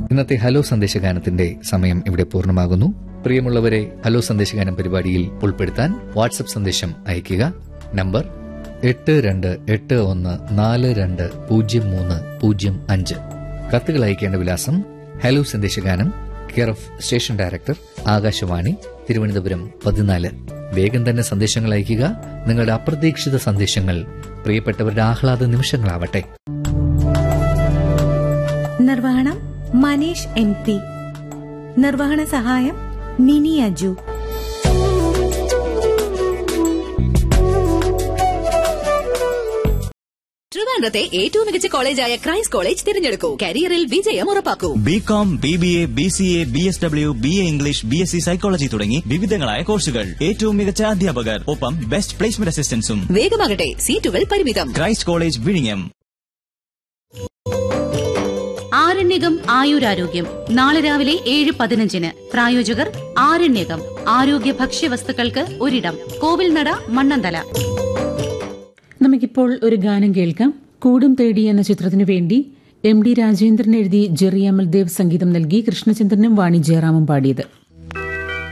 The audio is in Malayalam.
ഇന്നത്തെ ഹലോ സന്ദേശഗാനത്തിന്റെ സമയം ഇവിടെ പൂർണ്ണമാകുന്നു പ്രിയമുള്ളവരെ ഹലോ സന്ദേശഗാനം പരിപാടിയിൽ ഉൾപ്പെടുത്താൻ വാട്സപ്പ് സന്ദേശം അയയ്ക്കുക നമ്പർ എട്ട് രണ്ട് എട്ട് ഒന്ന് നാല് രണ്ട് പൂജ്യം മൂന്ന് പൂജ്യം അഞ്ച് കത്തുകൾ അയക്കേണ്ട വിലാസം ഹലോ സന്ദേശഗാനം care of station director Akashvani Thiruvananthapuram പതിനാല് വേഗം തന്നെ സന്ദേശങ്ങൾ അയയ്ക്കുക നിങ്ങളുടെ അപ്രതീക്ഷിത സന്ദേശങ്ങൾ പ്രിയപ്പെട്ടവരുടെ ആഹ്ലാദ നിമിഷങ്ങളാവട്ടെ നിർവഹണം മനീഷ് എം പി നിർവഹണ സഹായം മിനി അജു ട്രിവാൻഡ്രത്തെ ഏറ്റവും മികച്ച കോളേജായ ക്രൈസ്റ്റ് കോളേജ് തിരഞ്ഞെടുക്കൂ കരിയറിൽ വിജയം ഉറപ്പാക്കൂ B com B B A B C A B S W B A English B S C psychology തുടങ്ങി വിവിധങ്ങളായ കോഴ്സുകൾ ഏറ്റവും മികച്ച അധ്യാപകർ ഒപ്പം ബെസ്റ്റ് പ്ലേസ്മെന്റ് അസിസ്റ്റൻസും വേഗമാകട്ടെ സീറ്റുകൾ പരിമിതം ക്രൈസ്റ്റ് കോളേജ് വിഴിഞ്ഞം ആരണ്യകം ആയുരാരോഗ്യം നാളെ രാവിലെ ഏഴ് പതിനഞ്ചിന് പ്രായോജകർ ആരണ്യകം ആരോഗ്യ ഭക്ഷ്യവസ്തുക്കൾക്ക് ഒരിടം കോവിൽനട മണ്ണന്തല നമുക്കിപ്പോൾ ഒരു ഗാനം കേൾക്കാം കൂടും തേടി എന്ന ചിത്രത്തിനു വേണ്ടി എം ഡി രാജേന്ദ്രൻ എഴുതി ജെറി അമൽദേവ് സംഗീതം നൽകി കൃഷ്ണചന്ദ്രനും വാണി ജയറാമും പാടിയത്